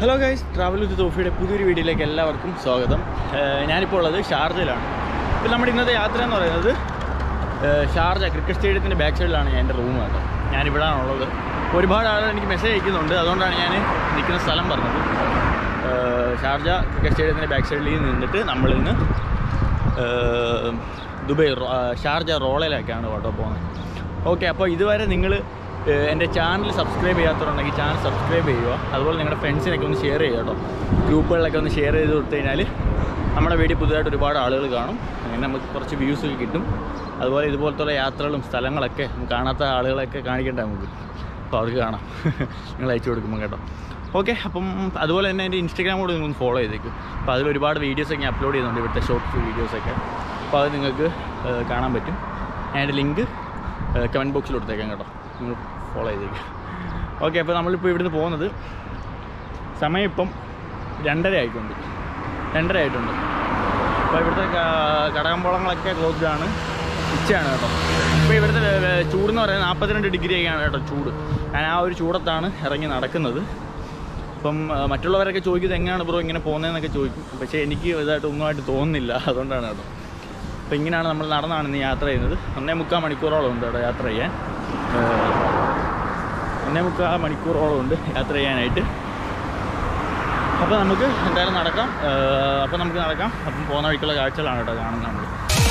hello guys travel with തോഫിയുടെ പുതിയൊരു വീഡിയോയിലേക്ക് എല്ലാവർക്കും സ്വാഗതം ഏഹ് ഞാനിപ്പോൾ ഉള്ളത് ഷാർജയിലാണ് ഇപ്പോൾ നമ്മുടെ ഇന്നത്തെ യാത്ര എന്ന് പറയുന്നത് ഏഹ് ഷാർജ ക്രിക്കറ്റ് സ്റ്റേഡിയത്തിൻ്റെ ബാക്ക് സൈഡിലാണ് ഞാൻ എൻ്റെ റൂം കേട്ടോ ഞാനിവിടാണ് ഉള്ളത് ഒരുപാട് ആളുകൾ എനിക്ക് മെസ്സേജ് അയക്കുന്നുണ്ട് അതുകൊണ്ടാണ് ഞാൻ നിൽക്കുന്ന സ്ഥലം പറഞ്ഞത് ഏഹ് ഷാർജ ക്രിക്കറ്റ് സ്റ്റേഡിയത്തിൻ്റെ ബാക്ക് സൈഡിൽ നിന്നിട്ട് നമ്മളിൽ നിന്ന് ഏഹ് ദുബൈ റോ- ആ, ഷാർജ റോളയിലേക്കാണ് കേട്ടോ പോകുന്നത് ഓക്കെ അപ്പോൾ ഇതുവരെ നിങ്ങൾ എൻ്റെ ചാനൽ സബ്സ്ക്രൈബ് ചെയ്യാത്തവരുണ്ടെങ്കിൽ ചാനൽ സബ്സ്ക്രൈബ് ചെയ്യുക അതുപോലെ നിങ്ങളുടെ ഫ്രണ്ട്സിനൊക്കെ ഒന്ന് ഷെയർ ചെയ്യുക കേട്ടോ ഗ്രൂപ്പുകളിലൊക്കെ ഒന്ന് ഷെയർ ചെയ്ത് കൊടുത്തു കഴിഞ്ഞാൽ നമ്മുടെ വീഡിയോ പുതുതായിട്ട് ഒരുപാട് ആളുകൾ കാണും അങ്ങനെ നമുക്ക് കുറച്ച് വ്യൂസ് കിട്ടും അതുപോലെ ഇതുപോലത്തുള്ള യാത്രകളും സ്ഥലങ്ങളൊക്കെ കാണാത്ത ആളുകളൊക്കെ കാണിക്കണ്ട നമുക്ക് അപ്പോൾ അവർക്ക് കാണാം നിങ്ങൾ അയച്ചു കൊടുക്കുമ്പോൾ കേട്ടോ ഓക്കെ അപ്പം അതുപോലെ തന്നെ എൻ്റെ ഇൻസ്റ്റാഗ്രാം കൂടെ നിങ്ങളൊന്ന് ഫോളോ ചെയ്തേക്കും അപ്പോൾ അതിൽ ഒരുപാട് വീഡിയോസൊക്കെ ഞാൻ അപ്ലോഡ് ചെയ്യുന്നുണ്ട് ഇവിടുത്തെ ഷോർട്സ് വീഡിയോസൊക്കെ അപ്പോൾ അത് നിങ്ങൾക്ക് ഏഹ്, കാണാൻ പറ്റും ഞാൻ എൻ്റെ ലിങ്ക് കമൻറ്റ് ബോക്സിൽ കൊടുത്തേക്കാം കേട്ടോ നിങ്ങൾ ഫോളോ ചെയ്തേക്കും ഓക്കെ അപ്പോൾ നമ്മളിപ്പോൾ ഇവിടുന്ന് പോകുന്നത് സമയം ഇപ്പം രണ്ടര ആയിക്കൊണ്ട് രണ്ടര ആയിട്ടുണ്ട് അപ്പോൾ ഇവിടുത്തെ ക- കടകമ്പോളങ്ങളൊക്കെ ക്ലോസ്ഡ് ആണ് ഉച്ചയാണ് കേട്ടോ ഇപ്പോൾ ഇവിടുത്തെ വേ- വേ- ചൂടെന്ന് പറയുന്നത് നാൽപ്പത്തിരണ്ട് ഡിഗ്രി ഒക്കെയാണ് കേട്ടോ ചൂട് ഞാൻ ആ ഒരു ചൂടത്താണ് ഇറങ്ങി നടക്കുന്നത് അപ്പം ആ, മറ്റുള്ളവരൊക്കെ ചോദിക്കുന്നത് എങ്ങനെയാണ് ബ്രോ ഇങ്ങനെ പോകുന്നതെന്നൊക്കെ ചോദിക്കും പക്ഷേ എനിക്ക് ഇതായിട്ട് ഒന്നുമായിട്ട് തോന്നുന്നില്ല അതുകൊണ്ടാണ് കേട്ടോ അപ്പോൾ ഇങ്ങനെയാണ് നമ്മൾ നടന്നാണ് ഇന്ന് യാത്ര ചെയ്യുന്നത് ഒന്നേ മുക്കാൽ മണിക്കൂറോളം ഉണ്ട് കേട്ടോ യാത്ര ചെയ്യാൻ ഏഹ്, ഒന്നേ മുക്കാൽ മണിക്കൂറോളം ഉണ്ട് യാത്ര ചെയ്യാനായിട്ട് അപ്പോൾ നമുക്ക് എന്തായാലും നടക്കാം ഏഹ്, അപ്പോൾ നമുക്ക് നടക്കാം അപ്പം പോകുന്ന വഴിക്കുള്ള കാഴ്ചകളാണ് കേട്ടോ കാണുന്നത് നമ്മൾ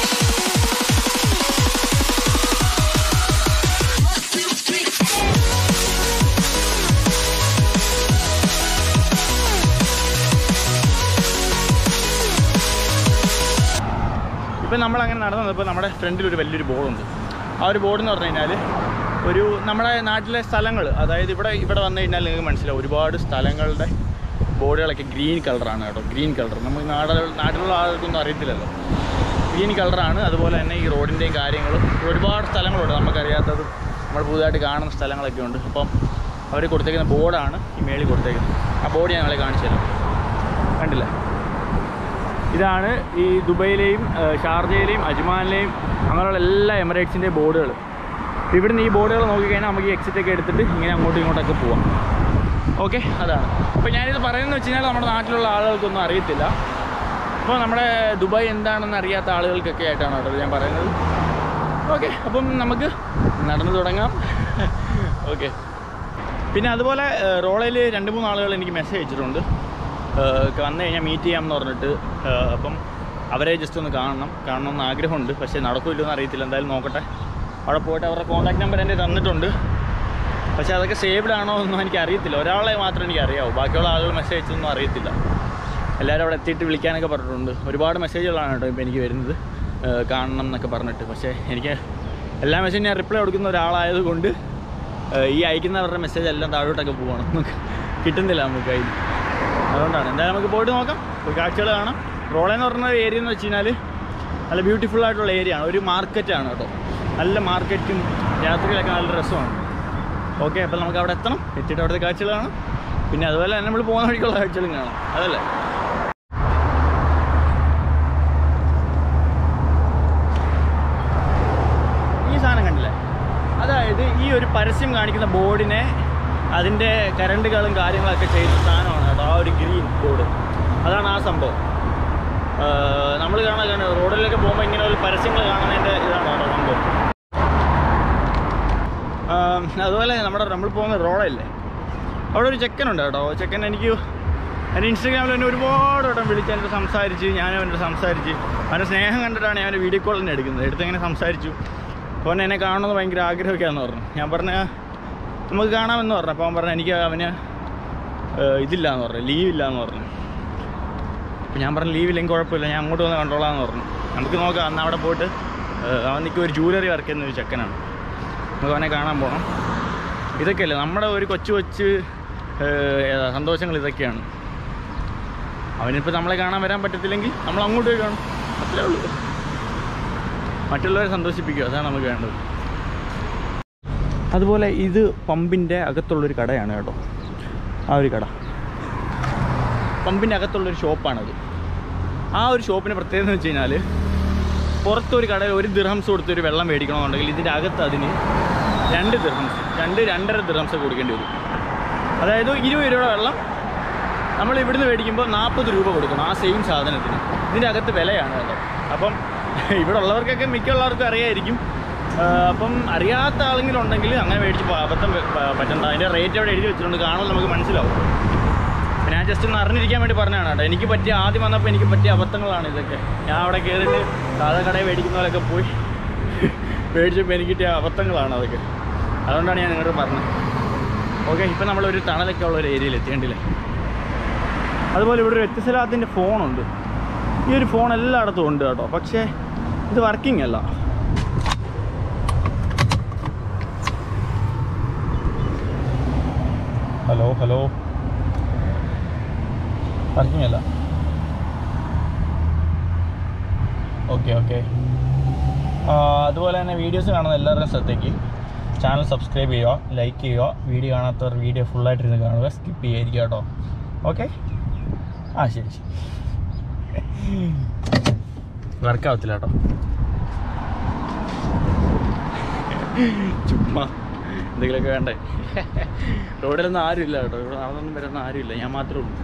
ഇപ്പം നമ്മളങ്ങനെ നടന്നു വന്നപ്പോൾ നമ്മുടെ ഫ്രണ്ടിൽ ഒരു വലിയൊരു ബോർഡുണ്ട് ആ ഒരു ബോർഡ് എന്ന് പറഞ്ഞു കഴിഞ്ഞാൽ ഒരു നമ്മുടെ നാട്ടിലെ സ്ഥലങ്ങൾ അതായത് ഇവിടെ ഇവിടെ വന്നു കഴിഞ്ഞാൽ നിങ്ങൾക്ക് മനസ്സിലാവും ഒരുപാട് സ്ഥലങ്ങളുടെ ബോർഡുകളൊക്കെ ഗ്രീൻ കളറാണ് കേട്ടോ ഗ്രീൻ കളർ നമുക്ക് നാട് നാട്ടിലുള്ള ആൾക്കൊന്നും അറിയത്തില്ലല്ലോ ഗ്രീൻ കളറാണ് അതുപോലെ തന്നെ ഈ റോഡിൻ്റെയും കാര്യങ്ങളും ഒരുപാട് സ്ഥലങ്ങളുണ്ട് നമുക്കറിയാത്തതും നമ്മൾ പുതുതായിട്ട് കാണുന്ന സ്ഥലങ്ങളൊക്കെ ഉണ്ട് അപ്പം അവർ കൊടുത്തേക്കുന്ന ബോർഡാണ് ഈ മേളിൽ കൊടുത്തേക്കുന്നത് ആ ബോർഡ് ഞാൻ നിങ്ങളെ കാണിച്ചു തരാം കണ്ടില്ലേ ഇതാണ് ഈ ദുബൈയിലെയും ഏഹ്, ഷാർജയിലെയും അജ്മാനിലെയും അങ്ങനെയുള്ള എല്ലാ എമിറേറ്റ്സിൻ്റെയും ബോർഡുകൾ ഇവിടുന്ന് ഈ ബോർഡുകൾ നോക്കിക്കഴിഞ്ഞാൽ നമുക്ക് ഈ എക്സിറ്റ് ഒക്കെ എടുത്തിട്ട് ഇങ്ങനെ അങ്ങോട്ടും ഇങ്ങോട്ടൊക്കെ പോവാം ഓക്കെ അതാണ് അപ്പോൾ ഞാനിത് പറയുന്നത് വെച്ച് കഴിഞ്ഞാൽ നമ്മുടെ നാട്ടിലുള്ള ആളുകൾക്കൊന്നും അറിയത്തില്ല അപ്പോൾ നമ്മുടെ ദുബായ് എന്താണെന്ന് അറിയാത്ത ആളുകൾക്കൊക്കെ ആയിട്ടാണ് കേട്ടോ ഇത് ഞാൻ പറയുന്നത് ഓക്കെ അപ്പം നമുക്ക് നടന്നു തുടങ്ങാം ഓക്കെ പിന്നെ അതുപോലെ റോളയിൽ രണ്ട് മൂന്ന് ആളുകൾ എനിക്ക് മെസ്സേജ് അയച്ചിട്ടുണ്ട് ഏഹ് വന്നു കഴിഞ്ഞാൽ മീറ്റ് ചെയ്യാമെന്ന് പറഞ്ഞിട്ട് ഏഹ് അപ്പം അവരെ ജസ്റ്റ് ഒന്ന് കാണണം കാണണമെന്ന് ആഗ്രഹമുണ്ട് പക്ഷേ നടക്കില്ലെന്ന് അറിയത്തില്ല എന്തായാലും നോക്കട്ടെ അവിടെ പോയിട്ട് അവരുടെ കോൺടാക്ട് നമ്പർ എൻ്റെ തന്നിട്ടുണ്ട് പക്ഷേ അതൊക്കെ സേവ്ഡ് ആണോ എന്നും എനിക്ക് അറിയത്തില്ല ഒരാളെ മാത്രമേ എനിക്ക് അറിയാവൂ ബാക്കിയുള്ള ആളുകൾ മെസ്സേജ് അയച്ചൊന്നും അറിയത്തില്ല എല്ലാവരും അവിടെ എത്തിയിട്ട് വിളിക്കാനൊക്കെ പറഞ്ഞിട്ടുണ്ട് ഒരുപാട് മെസ്സേജുകളാണ് കേട്ടോ ഇപ്പോൾ എനിക്ക് വരുന്നത് ഏഹ് കാണണം എന്നൊക്കെ പറഞ്ഞിട്ട് പക്ഷേ എനിക്ക് എല്ലാ മെസ്സേജും ഞാൻ റിപ്ലൈ കൊടുക്കുന്ന ഒരാളായതുകൊണ്ട് ഏഹ് ഈ അയക്കുന്നവരുടെ മെസ്സേജ് എല്ലാം താഴോട്ടൊക്കെ പോകണം നമുക്ക് കിട്ടുന്നില്ല നമുക്ക് കയ്യിൽ അതുകൊണ്ടാണ് എന്തായാലും നമുക്ക് പോയിട്ട് നോക്കാം ഒരു കാഴ്ചകൾ കാണാം റോളെന്ന് പറഞ്ഞ ഏരിയ എന്ന് വെച്ച് കഴിഞ്ഞാൽ നല്ല ബ്യൂട്ടിഫുൾ ആയിട്ടുള്ള ഏരിയ ആണ് ഒരു മാർക്കറ്റാണ് കേട്ടോ നല്ല മാർക്കറ്റും രാത്രിയിലൊക്കെ നല്ല രസമാണ് ഓക്കെ അപ്പോൾ നമുക്ക് അവിടെ എത്തണം എത്തിയിട്ട് അവിടുത്തെ കാഴ്ചകൾ കാണാം പിന്നെ അതുപോലെ തന്നെ നമ്മൾ പോകുന്ന വഴിക്കുള്ള കാഴ്ചകളും കാണാം അതല്ലേ ഈ സാധനം കണ്ടില്ലേ അതായത് ഈ ഒരു പരസ്യം കാണിക്കുന്ന ബോർഡിനെ അതിൻ്റെ കരണ്ടുകളും കാര്യങ്ങളൊക്കെ ചെയ്ത സാധനമാണ് കേട്ടോ ആ ഒരു ഗ്രീൻ ബോർഡ് അതാണ് ആ സംഭവം നമ്മൾ കാണാൻ കാണുക റോഡിലൊക്കെ പോകുമ്പോൾ ഇങ്ങനെ ഒരു പരസ്യങ്ങൾ കാണുന്നതിൻ്റെ ഇതാണ് കേട്ടോ സംഭവം ആ, അതുപോലെ നമ്മുടെ നമ്മൾ പോകുന്ന റോഡല്ലേ അവിടെ ഒരു ചെക്കനുണ്ട് കേട്ടോ ചെക്കൻ എനിക്ക് എൻ്റെ ഇൻസ്റ്റാഗ്രാമിൽ എന്നെ ഒരുപാട് വട്ടം വിളിച്ച് എൻ്റെ സംസാരിച്ച് ഞാൻ അവൻ്റെ സംസാരിച്ച് അവൻ്റെ സ്നേഹം കണ്ടിട്ടാണ് ഞാൻ വീഡിയോ കോൾ തന്നെ എടുക്കുന്നത് എടുത്ത് ഇങ്ങനെ സംസാരിച്ചു അപ്പോൾ അവൻ എന്നെ കാണണമെന്ന് ഭയങ്കര ആഗ്രഹമൊക്കെയാണെന്ന് പറഞ്ഞു ഞാൻ പറഞ്ഞ നമുക്ക് കാണാമെന്ന് പറഞ്ഞു അപ്പോൾ അവൻ പറഞ്ഞു എനിക്ക് അവന് ഏഹ്, ഇതില്ല എന്ന് പറഞ്ഞു ലീവ് ഇല്ല എന്ന് പറഞ്ഞു അപ്പോൾ ഞാൻ പറഞ്ഞു ലീവ് ഇല്ലെങ്കിൽ കുഴപ്പമില്ല ഞാൻ അങ്ങോട്ട് വന്ന് കണ്ടോളാന്ന് പറഞ്ഞു നമുക്ക് നോക്കാം അന്ന് അവിടെ പോയിട്ട് ഏഹ്, അവൻ നിൽക്കും ഒരു ജൂവലറി വർക്ക് ചെയ്യുന്ന ഒരു ചെക്കനാണ് നമുക്ക് അവനെ കാണാൻ പോകണം ഇതൊക്കെയല്ലേ നമ്മുടെ ഒരു കൊച്ചു കൊച്ചു ഏഹ്, ഏതാ, സന്തോഷങ്ങൾ ഇതൊക്കെയാണ് അവനിപ്പോൾ നമ്മളെ കാണാൻ വരാൻ പറ്റത്തില്ലെങ്കിൽ നമ്മൾ അങ്ങോട്ട് പോയി കാണും അത്രേ ഉള്ളൂ മറ്റുള്ളവരെ സന്തോഷിപ്പിക്കുക അതാണ് നമുക്ക് വേണ്ടത് അതുപോലെ ഇത് പമ്പിൻ്റെ അകത്തുള്ളൊരു കടയാണ് കേട്ടോ ആ ഒരു കട പമ്പിൻ്റെ അകത്തുള്ളൊരു ഷോപ്പാണത് ആ ഒരു ഷോപ്പിന് പ്രത്യേകത എന്ന് വെച്ച് കഴിഞ്ഞാൽ പുറത്തൊരു കടയിൽ ഒരു ദിർഹംസ് കൊടുത്ത് ഒരു വെള്ളം മേടിക്കണമെന്നുണ്ടെങ്കിൽ ഇതിൻ്റെ അകത്ത് അതിന് രണ്ട് ദിർഹംസ് രണ്ട് രണ്ടര ദിർഹംസ് കൊടുക്കേണ്ടി വരും അതായത് ഇരുപത് രൂപയുടെ വെള്ളം നമ്മൾ ഇവിടുന്ന് മേടിക്കുമ്പോൾ നാൽപ്പത് രൂപ കൊടുക്കണം ആ സെയിം സാധനത്തിന് ഇതിൻ്റെ അകത്ത് വിലയാണ് കേട്ടോ അപ്പം ഇവിടെ ഉള്ളവർക്കൊക്കെ മിക്കുള്ളവർക്കും അറിയായിരിക്കും ആ, അപ്പം അറിയാത്ത ആളെങ്കിലും ഉണ്ടെങ്കിൽ അങ്ങനെ മേടിച്ച് പോ- അബദ്ധം പ- പ- പറ്റണ്ട അതിൻ്റെ റേറ്റ് അവിടെ എഴുതി വെച്ചിട്ടുണ്ട് കാണുമ്പോൾ നമുക്ക് മനസ്സിലാവും അപ്പം ഞാൻ ജസ്റ്റ് ഒന്ന് അറിഞ്ഞിരിക്കാൻ വേണ്ടി പറഞ്ഞതാണ് കേട്ടോ എനിക്ക് പറ്റിയ ആദ്യം വന്നപ്പോൾ എനിക്ക് പറ്റിയ അബദ്ധങ്ങളാണ് ഇതൊക്കെ ഞാൻ അവിടെ കയറിയിട്ട് സാധാ കടയിൽ മേടിക്കുന്ന പോലൊക്കെ പോയി മേടിച്ചപ്പോൾ എനിക്ക് കിട്ടിയ അബദ്ധങ്ങളാണ് അതൊക്കെ അതുകൊണ്ടാണ് ഞാൻ നിങ്ങളോട് പറഞ്ഞത് ഓക്കെ ഇപ്പം നമ്മളൊരു തണലൊക്കെ ഉള്ള ഒരു ഏരിയയിൽ എത്തിയണ്ടില്ലേ അതുപോലെ ഇവിടെ ഒരു എത്തിസലാത്തിൻ്റെ ഫോണുണ്ട് ഈ ഒരു ഫോൺ എല്ലായിടത്തും ഉണ്ട് കേട്ടോ പക്ഷേ ഇത് വർക്കിംഗ് അല്ല ഹലോ ഹലോ വർക്കിംഗ് അല്ല ഓക്കെ ഓക്കെ അതുപോലെ തന്നെ വീഡിയോസ് കാണുന്ന എല്ലാവരുടെയും ശ്രദ്ധയ്ക്ക് ചാനൽ സബ്സ്ക്രൈബ് ചെയ്യുക ലൈക്ക് ചെയ്യുക വീഡിയോ കാണാത്തവർ വീഡിയോ ഫുള്ളായിട്ടിരുന്ന് കാണുക സ്കിപ്പ് ചെയ്യാതിരിക്കുക കേട്ടോ ഓക്കെ ആ ശരി ശരി വർക്കാവത്തില്ല കേട്ടോ ചുമ്മാ എന്തെങ്കിലുമൊക്കെ വേണ്ടേ റോഡിലൊന്നും ആരുമില്ല കേട്ടോ ഇവിടെ നടന്നൊന്നും വരുന്ന ആരുമില്ല ഞാൻ മാത്രമേ ഉള്ളൂ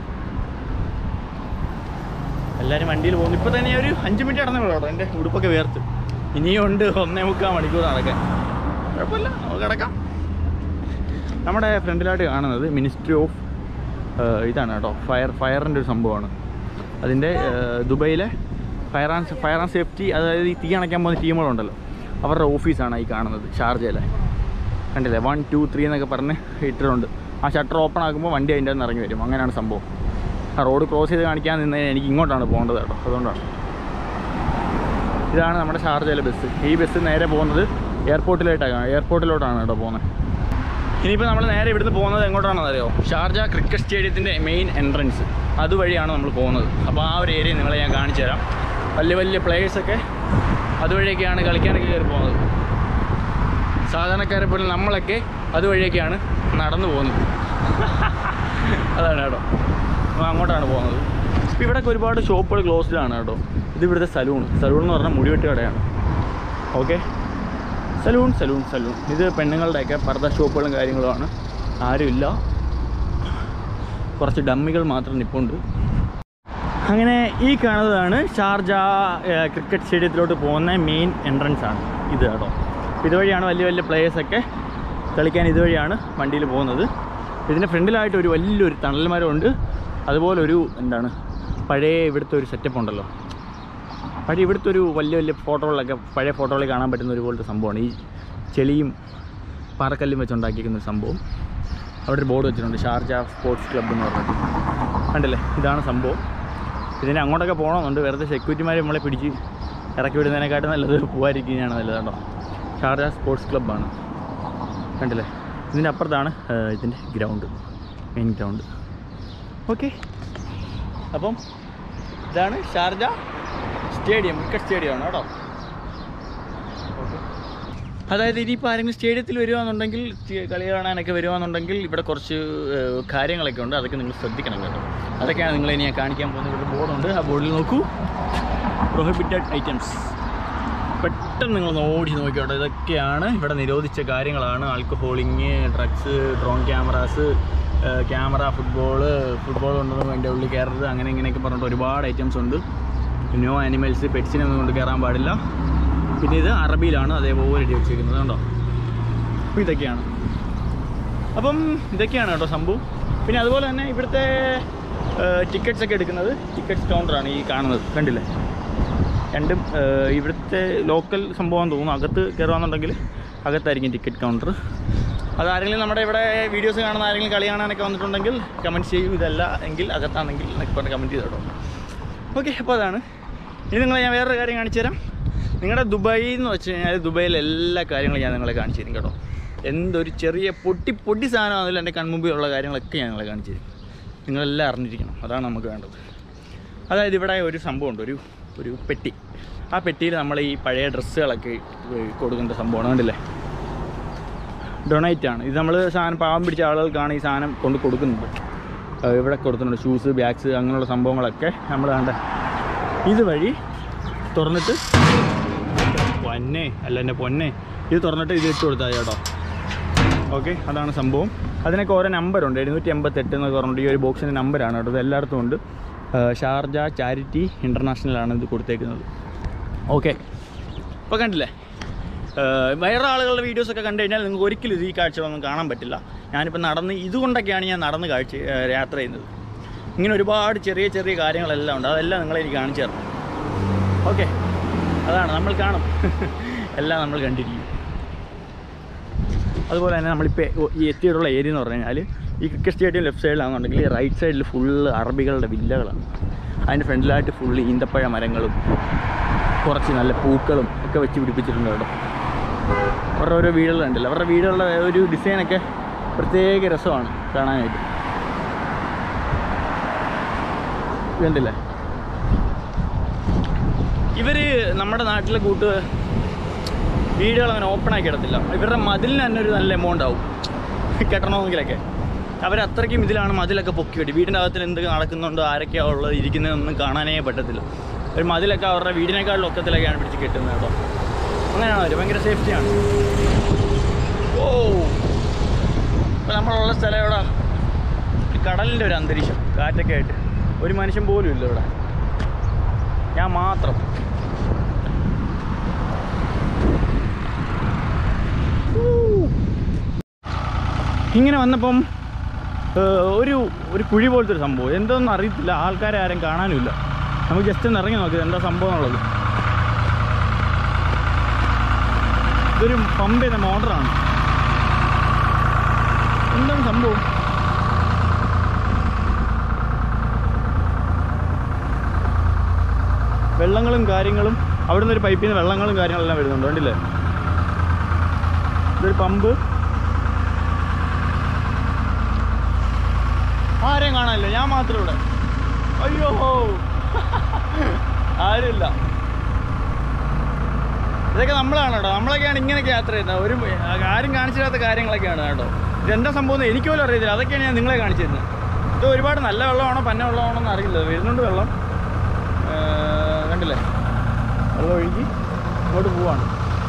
എല്ലാവരും വണ്ടിയിൽ പോകുന്നു ഇപ്പോൾ തന്നെ ഒരു അഞ്ച് മിനിറ്റ് നടന്നേ ഉള്ളൂ കേട്ടോ എൻ്റെ ഉടുപ്പൊക്കെ വേർത്ത് ഇനിയും ഉണ്ട് ഒന്നേ മുക്കാൽ മണിക്കൂർ നടക്കാൻ കുഴപ്പമില്ല നമുക്ക് കിടക്കാം നമ്മുടെ ഫ്രണ്ടിലായിട്ട് കാണുന്നത് മിനിസ്ട്രി ഓഫ് ഇതാണ് കേട്ടോ ഫയർ ഫയറിൻ്റെ ഒരു സംഭവമാണ് അതിൻ്റെ ഏഹ്, ദുബൈയിലെ fire and fire and safety അതായത് ഈ തീ അണയ്ക്കാൻ പോകുന്ന ടീമുകളുണ്ടല്ലോ അവരുടെ ഓഫീസാണ് ഈ കാണുന്നത് ഷാർജയിലെ കണ്ടില്ലേ വൺ ടു ത്രീ എന്നൊക്കെ പറഞ്ഞ് ഇട്ടിട്ടുണ്ട് ആ ഷട്ടർ ഓപ്പൺ ആക്കുമ്പോൾ വണ്ടി അതിൻ്റെ നിന്ന് ഇറങ്ങി വരും അങ്ങനെയാണ് സംഭവം ആ റോഡ് ക്രോസ് ചെയ്ത് കാണിക്കാൻ നിന്ന് എനിക്ക് ഇങ്ങോട്ടാണ് പോകേണ്ടത് കേട്ടോ അതുകൊണ്ടാണ് ഇതാണ് നമ്മുടെ ഷാർജയിലെ ബസ് ഈ ബസ് നേരെ പോകുന്നത് എയർപോർട്ടിലോട്ടാണ് എയർപോർട്ടിലോട്ടാണ് കേട്ടോ പോകുന്നത് ഇനിയിപ്പോൾ നമ്മൾ നേരെ ഇവിടുന്ന് പോകുന്നത് എങ്ങോട്ടാണെന്ന് അറിയോ ഷാർജ ക്രിക്കറ്റ് സ്റ്റേഡിയത്തിൻ്റെ മെയിൻ എൻട്രൻസ് അതുവഴിയാണ് നമ്മൾ പോകുന്നത് അപ്പോൾ ആ ഒരു ഏരിയ നിങ്ങളെ ഞാൻ കാണിച്ചു തരാം വലിയ വലിയ പ്ലേയേഴ്സൊക്കെ അതുവഴിയൊക്കെയാണ് കളിക്കാനൊക്കെ കയറി പോകുന്നത് സാധാരണക്കാരെ പോലെ നമ്മളൊക്കെ അതുവഴിയൊക്കെയാണ് നടന്നു പോകുന്നത് അതാണ് കേട്ടോ അപ്പോൾ അങ്ങോട്ടാണ് പോകുന്നത് ഇപ്പോൾ ഇവിടെയൊക്കെ ഒരുപാട് ഷോപ്പുകൾ ക്ലോസ്ഡ് ആണ് കേട്ടോ ഇത് ഇവിടുത്തെ സലൂൺ സലൂൺ എന്ന് പറഞ്ഞാൽ മുടിവെട്ട് കടയാണ് ഓക്കെ സലൂൺ സലൂൺ സലൂൺ ഇത് പെണ്ണുങ്ങളുടെയൊക്കെ പർദ്ദ ഷോപ്പുകളും കാര്യങ്ങളുമാണ് ആരുമില്ല കുറച്ച് ഡമ്മികൾ മാത്രം നിപ്പുണ്ട് അങ്ങനെ ഈ കാണുന്നതാണ് ഷാർജ ഏഹ്, ക്രിക്കറ്റ് സ്റ്റേഡിയത്തിലോട്ട് പോകുന്ന മെയിൻ എൻട്രൻസ് ആണ് ഇത് കേട്ടോ ഇതുവഴിയാണ് വലിയ വലിയ പ്ലേയേഴ്സൊക്കെ കളിക്കാൻ ഇതുവഴിയാണ് വണ്ടിയിൽ പോകുന്നത് ഇതിൻ്റെ ഫ്രണ്ടിലായിട്ട് ഒരു വലിയൊരു തണൽ മരമുണ്ട് അതുപോലെ ഒരു എന്താണ് പഴയ ഇവിടുത്തെ ഒരു സെറ്റപ്പ് ഉണ്ടല്ലോ പഴയ ഇവിടുത്തെ ഒരു വലിയ വലിയ ഫോട്ടോകളിലൊക്കെ പഴയ ഫോട്ടോകളിൽ കാണാൻ പറ്റുന്ന ഒരു പോലത്തെ സംഭവമാണ് ഈ ചെളിയും പാറക്കല്ലും വെച്ചുണ്ടാക്കിയിരിക്കുന്ന ഒരു സംഭവം അവിടെ ഒരു ബോർഡ് വെച്ചിട്ടുണ്ട് ഷാർജ സ്പോർട്സ് ക്ലബ്ബ് എന്ന് പറഞ്ഞിട്ട് കണ്ടില്ലേ ഇതാണ് സംഭവം ഇതിന് അങ്ങോട്ടൊക്കെ പോകണമെന്നുണ്ട് വെറുതെ സെക്യൂരിറ്റിമാർ നമ്മളെ പിടിച്ച് ഇറക്കി വിടുന്നതിനെക്കാട്ടും നല്ലത് പോകാതിരിക്കുന്നതാണ് നല്ലത് കേട്ടോ ഷാർജ സ്പോർട്സ് ക്ലബ്ബാണ് കണ്ടില്ലേ ഇതിൻ്റെ അപ്പുറത്താണ് ഏഹ്, ഇതിൻ്റെ ഗ്രൗണ്ട് മെയിൻ ഗ്രൗണ്ട് ഓക്കെ അപ്പം ഇതാണ് ഷാർജ സ്റ്റേഡിയം ക്രിക്കറ്റ് സ്റ്റേഡിയമാണ് കേട്ടോ അതായത് ഇനിയിപ്പോൾ ആരെങ്കിലും സ്റ്റേഡിയത്തിൽ വരുവാന്നുണ്ടെങ്കിൽ സ്റ്റേ- കളി കാണാനൊക്കെ വരുവാന്നുണ്ടെങ്കിൽ ഇവിടെ കുറച്ച് ഏഹ്, കാര്യങ്ങളൊക്കെ ഉണ്ട് അതൊക്കെ നിങ്ങൾ ശ്രദ്ധിക്കണം കേട്ടോ അതൊക്കെയാണ് നിങ്ങളെ ഇനി ഞാൻ കാണിക്കാൻ പോകുന്നത് ഇവിടെ ബോർഡുണ്ട് ആ ബോർഡിൽ നോക്കൂ പ്രൊഹിബിറ്റഡ് ഐറ്റംസ് പെട്ടെന്ന് നിങ്ങൾ ഓടി നോക്കിയോട്ടെ ഇതൊക്കെയാണ് ഇവിടെ നിരോധിച്ച കാര്യങ്ങളാണ് ആൽക്കഹോളിങ് drugs drone cameras camera football football കൊണ്ടൊന്നും അതിൻ്റെ ഉള്ളിൽ കയറരുത് അങ്ങനെ ഇങ്ങനെയൊക്കെ പറഞ്ഞിട്ട് ഒരുപാട് ഐറ്റംസ് ഉണ്ട് നോ ആനിമൽസ് പെറ്റ്സിനെ ഒന്നും കൊണ്ട് കയറാൻ പാടില്ല പിന്നെ ഇത് അറബിയിലാണ് അതേപോലെ എഴുതി വെച്ചിരിക്കുന്നത് കണ്ടോ അപ്പോൾ ഇതൊക്കെയാണ് അപ്പം ഇതൊക്കെയാണ് കേട്ടോ സംഭവം പിന്നെ അതുപോലെ തന്നെ ഇവിടുത്തെ ടിക്കറ്റ്സ് ഒക്കെ എടുക്കുന്നത് ടിക്കറ്റ്സ് കൗണ്ടറാണ് ഈ കാണുന്നത് കണ്ടില്ലേ രണ്ടും ഏഹ്, ഇവിടുത്തെ ലോക്കൽ സംഭവം തോന്നുന്നു അകത്ത് കയറുകയാണെന്നുണ്ടെങ്കിൽ അകത്തായിരിക്കും ടിക്കറ്റ് കൗണ്ടർ അതാരെങ്കിലും നമ്മുടെ ഇവിടെ വീഡിയോസ് കാണുന്ന ആരെങ്കിലും കളി കാണാനൊക്കെ വന്നിട്ടുണ്ടെങ്കിൽ കമൻറ്റ് ചെയ്യൂ ഇതല്ല എങ്കിൽ അകത്താണെങ്കിൽ എന്നൊക്കെ പറഞ്ഞ് കമൻറ്റ് ചെയ്ത് കേട്ടോ ഓക്കെ അപ്പോൾ അതാണ് ഇനി നിങ്ങളെ ഞാൻ വേറൊരു കാര്യം കാണിച്ചു തരാം നിങ്ങളുടെ ദുബായി എന്ന് വെച്ച് കഴിഞ്ഞാൽ ദുബായിലെ എല്ലാ കാര്യങ്ങളും ഞാൻ നിങ്ങളെ കാണിച്ചു തരും കേട്ടോ എന്തൊരു ചെറിയ പൊട്ടി പൊട്ടി സാധനമാണെങ്കിലും എൻ്റെ കൺമുമ്പിലുള്ള കാര്യങ്ങളൊക്കെ ഞാൻ നിങ്ങളെ കാണിച്ചു തരും നിങ്ങളെല്ലാം അറിഞ്ഞിരിക്കണം അതാണ് നമുക്ക് വേണ്ടത് അതായത് ഇവിടെ ഒരു സംഭവമുണ്ട് ഒരു ഒരു പെട്ടി ആ പെട്ടിയിൽ നമ്മൾ ഈ പഴയ ഡ്രസ്സുകളൊക്കെ കൊടുക്കേണ്ട സംഭവമാണ് കണ്ടില്ലേ ഡൊണേറ്റ് ആണ് ഇത് നമ്മൾ സാധനം പാവം പിടിച്ച ആളുകൾക്കാണ് ഈ സാധനം കൊണ്ട് കൊടുക്കുന്നത് ആ, ഇവിടെ കൊടുക്കുന്നുണ്ട് ഷൂസ് ബാഗ്സ് അങ്ങനെയുള്ള സംഭവങ്ങളൊക്കെ നമ്മൾ കണ്ട ഇതുവഴി തുറന്നിട്ട് പൊന്നെ അല്ല എൻ്റെ പൊന്നെ ഇത് തുറന്നിട്ട് ഇത് ഇട്ട് കൊടുത്താൽ മതി കേട്ടോ ഓക്കെ അതാണ് സംഭവം അതിനൊക്കെ ഓരോ നമ്പറുണ്ട് എഴുന്നൂറ്റി എൺപത്തെട്ട് എന്നൊക്കെ പറഞ്ഞിട്ട് ഈ ഒരു ബോക്സിൻ്റെ നമ്പറാണ് കേട്ടോ ഇത് എല്ലായിടത്തും ഉണ്ട് ആ, ഷാർജ ചാരിറ്റി ഇൻ്റർനാഷണലാണ് ഇത് കൊടുത്തേക്കുന്നത് ഓക്കെ ഇപ്പോൾ കണ്ടില്ലേ ഏഹ് വേറെ ആളുകളുടെ വീഡിയോസൊക്കെ കണ്ടു കഴിഞ്ഞാൽ നിങ്ങൾക്ക് ഒരിക്കലും ഇത് ഈ കാഴ്ചകളൊന്നും കാണാൻ പറ്റില്ല ഞാനിപ്പോൾ നടന്ന് ഇതുകൊണ്ടൊക്കെയാണ് ഞാൻ നടന്ന് കാഴ്ച ഏഹ് യാത്ര ചെയ്യുന്നത് ഇങ്ങനെ ഒരുപാട് ചെറിയ ചെറിയ കാര്യങ്ങളെല്ലാം ഉണ്ട് അതെല്ലാം നിങ്ങളെ എനിക്ക് കാണിച്ചു തരണം ഓക്കെ അതാണ് നമ്മൾ കാണും എല്ലാം നമ്മൾ കണ്ടിരിക്കും അതുപോലെ തന്നെ നമ്മളിപ്പോൾ ഈ എത്തിയിട്ടുള്ള ഏരിയ എന്ന് പറഞ്ഞു കഴിഞ്ഞാൽ ഈ ക്രിക്കറ്റ് സ്റ്റേഡിയം ലെഫ്റ്റ് സൈഡിലാണെന്നുണ്ടെങ്കിൽ റൈറ്റ് സൈഡിൽ ഫുള്ള് അറബികളുടെ വില്ലകളാണ് അതിൻ്റെ ഫ്രണ്ടിലായിട്ട് ഫുള്ള് ഈന്തപ്പഴ മരങ്ങളും കുറച്ച് നല്ല പൂക്കളും ഒക്കെ വെച്ച് പിടിപ്പിച്ചിട്ടുണ്ട് കേട്ടോ അവരുടെ ഓരോ വീടുകളുണ്ടല്ലോ അവരുടെ വീടുകളുടെ ഒരു ഡിസൈനൊക്കെ പ്രത്യേക രസമാണ് കാണാനായിട്ട് കണ്ടില്ലേ ഇവർ നമ്മുടെ നാട്ടിലെ കൂട്ട് വീടുകൾ അങ്ങനെ ഓപ്പൺ ആക്കി ഇടത്തില്ല ഇവരുടെ മതിലിന് തന്നെ ഒരു നല്ല എമൗണ്ട് ആവും കെട്ടണമെങ്കിലൊക്കെ അവർ അത്രയ്ക്കും ഇതിലാണ് മതിലൊക്കെ പൊക്കി വെട്ടി വീടിൻ്റെ അകത്തിൽ എന്തൊക്കെ നടക്കുന്നുണ്ടോ ആരൊക്കെയാണ് ഉള്ളത് ഇരിക്കുന്നതൊന്നും കാണാനേ പറ്റത്തില്ല ഒരു മതിലൊക്കെ അവരുടെ വീടിനേക്കാളും ഒക്കത്തിലൊക്കെയാണ് പിടിച്ച് കെട്ടുന്നത് കേട്ടോ അങ്ങനെയാണ് അവർ ഭയങ്കര സേഫ്റ്റിയാണ് ഓ ഇപ്പം നമ്മളുള്ള സ്ഥലം ഇവിടെ ഒരു കടലിൻ്റെ ഒരു അന്തരീക്ഷം കാറ്റൊക്കെ ആയിട്ട് ഒരു മനുഷ്യൻ പോലും ഇല്ല ഇവിടെ ഞാൻ മാത്രം ഇങ്ങനെ വന്നപ്പം ഏഹ്, ഒരു ഒരു കുഴി പോലത്തെ ഒരു സംഭവം എന്തൊന്നും അറിയത്തില്ല ആൾക്കാരെ ആരും കാണാനുമില്ല നമുക്ക് ജസ്റ്റ് ഒന്ന് ഇറങ്ങി നോക്കിയത് എന്താ സംഭവം എന്നുള്ളത് ഇതൊരു പമ്പ് ചെയ്ത മോട്ടറാണ് എന്താണ് സംഭവം വെള്ളങ്ങളും കാര്യങ്ങളും അവിടുന്ന് ഒരു പൈപ്പിൽ നിന്ന് വെള്ളങ്ങളും കാര്യങ്ങളെല്ലാം വരുന്നുണ്ട് കണ്ടില്ലേ ഇതൊരു പമ്പ് ആരെയും കാണാനില്ല ഞാൻ മാത്രം ഇവിടെ അയ്യോ ആരുമില്ല ഇതൊക്കെ നമ്മളാണ് കേട്ടോ നമ്മളൊക്കെയാണ് ഇങ്ങനെയൊക്കെ യാത്ര ചെയ്യുന്നത് ഒരു ആരും കാണിച്ചില്ലാത്ത കാര്യങ്ങളൊക്കെയാണ് കേട്ടോ ഇതെന്താ സംഭവം എന്ന് എനിക്ക് പോലും അറിയത്തില്ല അതൊക്കെയാണ് ഞാൻ നിങ്ങളെ കാണിച്ചു തരുന്നത് ഇത് ഒരുപാട് നല്ല വെള്ളമാണോ പന്ന വെള്ളമാണോ എന്ന് അറിയില്ല വരുന്നുണ്ട് വെള്ളം ഏർ, കണ്ടില്ലേ വെള്ളം ഒഴുകി ഇങ്ങോട്ട് പോവാണ്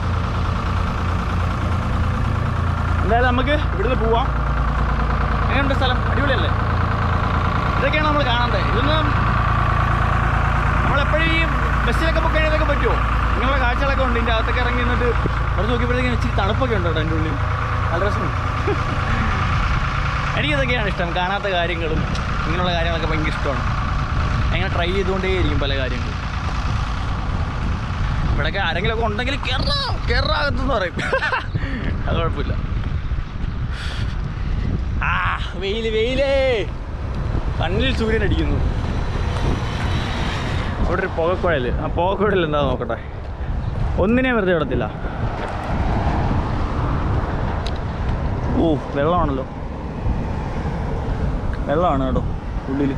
എന്തായാലും നമുക്ക് ഇവിടുന്ന് പോവാം എങ്ങനെയുണ്ട് സ്ഥലം അടിപൊളിയല്ലേ ഇതൊക്കെയാണ് നമ്മൾ കാണേണ്ടത് ഇതൊന്നും നമ്മളെപ്പോഴും ഈ ബസ്സിലൊക്കെ പോയി കഴിഞ്ഞാൽ ഇതൊക്കെ പറ്റുമോ ഇങ്ങനെയുള്ള കാഴ്ചകളൊക്കെ ഉണ്ട് ഇതിൻ്റെ അകത്തൊക്കെ ഇറങ്ങി നിന്നിട്ട് കുറച്ച് നോക്കിയപ്പോഴത്തേക്കും ഇച്ചിരി തണുപ്പൊക്കെ ഉണ്ട് കേട്ടോ എൻ്റെ ഉള്ളിൽ നല്ല രസമുണ്ട് എനിക്കിതൊക്കെയാണ് ഇഷ്ടം കാണാത്ത കാര്യങ്ങളും ഇങ്ങനെയുള്ള കാര്യങ്ങളൊക്കെ ഭയങ്കര ഇഷ്ടമാണ് അങ്ങനെ ട്രൈ ചെയ്തുകൊണ്ടേയിരിക്കും പല കാര്യങ്ങളും ഇവിടെയൊക്കെ ആരെങ്കിലുമൊക്കെ ഉണ്ടെങ്കിൽ കയറാ കയറാകത്തെന്ന് പറയും അത് കുഴപ്പമില്ല ആ വെയില് വെയിലേ കണ്ണിൽ സൂര്യൻ അടിക്കുന്നു അവിടെ ഒരു പുകക്കുഴൽ ആ പുകക്കുഴൽ എന്താ നോക്കട്ടെ ഒന്നിനെ വെറുതെ വിടത്തില്ല ഓ വെള്ളമാണല്ലോ വെള്ളമാണ് കേട്ടോ ഉള്ളിൽ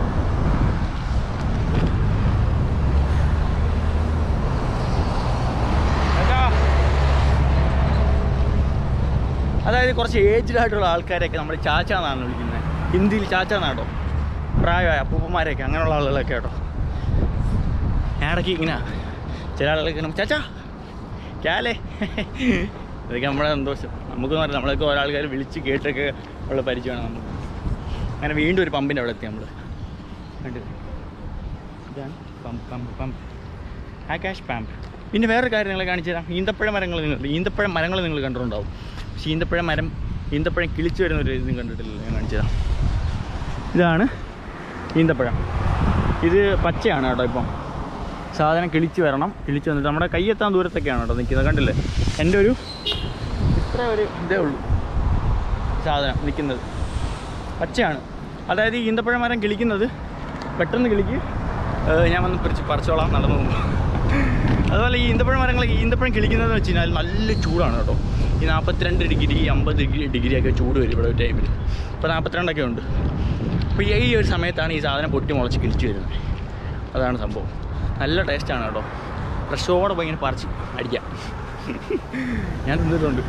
അതായത് കുറച്ച് ഏജ്ഡ് ആയിട്ടുള്ള ആൾക്കാരെയൊക്കെ നമ്മൾ ചാച്ച എന്നാണ് വിളിക്കുന്നത് ഹിന്ദിയിൽ ചാച്ച എന്നാട്ടോ പ്രായമായ അപ്പൂപ്പന്മാരെയൊക്കെ അങ്ങനെയുള്ള ആളുകളൊക്കെ കേട്ടോ ഞാൻ ഇടയ്ക്ക് ഇങ്ങനെ ചില ആളുകളൊക്കെ ഇങ്ങനെ ചാച്ച ക്യാലേ ഇതൊക്കെ നമ്മുടെ സന്തോഷം നമുക്ക് പറഞ്ഞാൽ നമ്മളൊക്കെ ഒരാൾക്കാർ വിളിച്ച് കേട്ടൊക്കെ ഉള്ള പരിചയമാണ് നമുക്ക് അങ്ങനെ വീണ്ടും ഒരു പമ്പിൻ്റെ അവിടെ എത്തി നമ്മൾ കണ്ടില്ലേ ഇതാണ് പമ്പ് പമ്പ് പമ്പ് ആകാശ് പാമ്പ് പിന്നെ വേറൊരു കാര്യം നിങ്ങളെ കാണിച്ചു തരാം ഈന്തപ്പഴ മരങ്ങൾ നിങ്ങൾ ഈന്തപ്പഴ മരങ്ങൾ നിങ്ങൾ കണ്ടിട്ടുണ്ടാവും പക്ഷേ ഈന്തപ്പഴ മരം ഈന്തപ്പഴം കിളിച്ചു വരുന്ന ഒരു ഇതും കണ്ടിട്ടില്ല ഞാൻ കാണിച്ചു തരാം ഇതാണ് ഈന്തപ്പഴം ഇത് പച്ചയാണ് കേട്ടോ ഇപ്പം സാധനം കിളിച്ച് വരണം കിളിച്ച് വന്നിട്ട് നമ്മുടെ കൈയെത്താൻ ദൂരത്തൊക്കെയാണ് കേട്ടോ നിൽക്കുന്നത് കണ്ടില്ലേ എൻ്റെ ഒരു ഇത്ര ഒരു ഇതേ ഉള്ളൂ സാധനം നിൽക്കുന്നത് പച്ചയാണ് അതായത് ഈ ഈന്തപ്പഴ മരം കിളിക്കുന്നത് പെട്ടെന്ന് കിളിക്ക് ഏഹ് ഞാൻ വന്ന് പറിച്ച് പറിച്ചോളാം നടന്നു പോകുമ്പോൾ അതുപോലെ ഈ ഈന്തപ്പഴ മരങ്ങൾ ഈന്തപ്പഴം കിളിക്കുന്നതെന്ന് വെച്ച് കഴിഞ്ഞാൽ നല്ല ചൂടാണ് കേട്ടോ ഈ നാൽപ്പത്തിരണ്ട് ഡിഗ്രി അമ്പത് ഡിഗ്രി ഡിഗ്രിയൊക്കെ ചൂട് വരും ഇവിടെ ഒരു ടൈമിൽ ഇപ്പോൾ നാൽപ്പത്തിരണ്ടൊക്കെ ഉണ്ട് അപ്പോൾ ഈ ഒരു സമയത്താണ് ഈ സാധനം പൊട്ടി മുളച്ച് കിളിച്ച് വരുന്നത് അതാണ് സംഭവം നല്ല ടേസ്റ്റാണ് കേട്ടോ ഫ്രഷോടെ പോയി ഇങ്ങനെ പറിച്ച് അടിക്കാം ഞാൻ തിന്നിട്ടുണ്ട്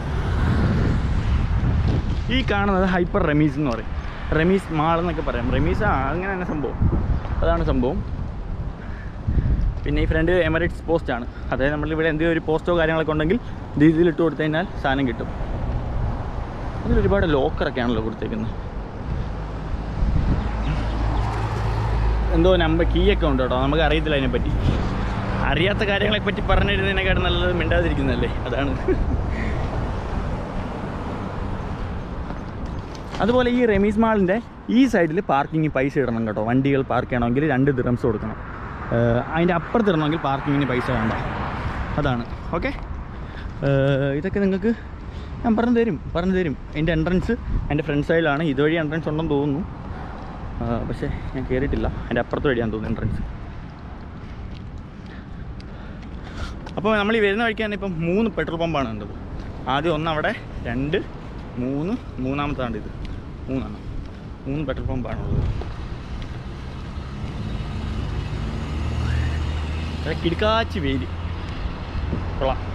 ഈ കാണുന്നത് ഹൈപ്പർ റമീസ് എന്ന് പറയും റമീസ് മാൾ എന്നൊക്കെ പറയാം റമീസ് ആ അങ്ങനെ തന്നെ സംഭവം അതാണ് സംഭവം പിന്നെ ഈ ഫ്രണ്ട് എമറേറ്റ്സ് പോസ്റ്റ് ആണ് അതായത് നമ്മളിവിടെ എന്തെങ്കിലും ഒരു പോസ്റ്റോ കാര്യങ്ങളൊക്കെ ഉണ്ടെങ്കിൽ ഇത് ഇതിലിട്ട് കൊടുത്തു കഴിഞ്ഞാൽ സാധനം കിട്ടും അതിൽ ഒരുപാട് ലോക്കറൊക്കെ ആണല്ലോ കൊടുത്തേക്കുന്നത് എന്തോ നമ്പർ കീ ഒക്കെ ഉണ്ട് കേട്ടോ നമുക്ക് അറിയത്തില്ല അതിനെപ്പറ്റി അറിയാത്ത കാര്യങ്ങളെ പറ്റി പറഞ്ഞിരുന്നതിനെക്കാട്ടും നല്ലത് മിണ്ടാതിരിക്കുന്നതല്ലേ അതാണ് അതുപോലെ ഈ റെമീസ് മാളിൻ്റെ ഈ സൈഡിൽ പാർക്കിംഗ് പൈസ ഇടണം കേട്ടോ വണ്ടികൾ പാർക്ക് ചെയ്യണമെങ്കിൽ രണ്ട് ദിറംസ് കൊടുക്കണം ഏഹ് അതിൻ്റെ അപ്പുറത്ത് ഇടണമെങ്കിൽ പാർക്കിങ്ങിന് പൈസ വേണ്ട അതാണ് ഓക്കെ ഇതൊക്കെ നിങ്ങൾക്ക് ഞാൻ പറഞ്ഞു തരും പറഞ്ഞു തരും എൻ്റെ എൻട്രൻസ് എൻ്റെ ഫ്രണ്ട് സൈഡിലാണ് ഇതുവഴി എൻട്രൻസ് ഉണ്ടെന്ന് തോന്നുന്നു ആ, പക്ഷേ ഞാൻ കയറിയിട്ടില്ല എൻ്റെ അപ്പുറത്ത് വഴിയാന്ന് തോന്നുന്നു എൻട്രൻസ് അപ്പോൾ നമ്മൾ ഈ വരുന്ന വഴിക്ക് തന്നെ ഇപ്പം മൂന്ന് പെട്രോൾ പമ്പാണ് ഉണ്ടത് ആദ്യം ഒന്ന് അവിടെ രണ്ട് മൂന്ന് മൂന്നാമത്താണ് ഇത് മൂന്നെണ്ണം മൂന്ന് പെട്രോൾ പമ്പാണുള്ളത് കിടക്കാച്ചി വെയിൽ കൊള്ളാം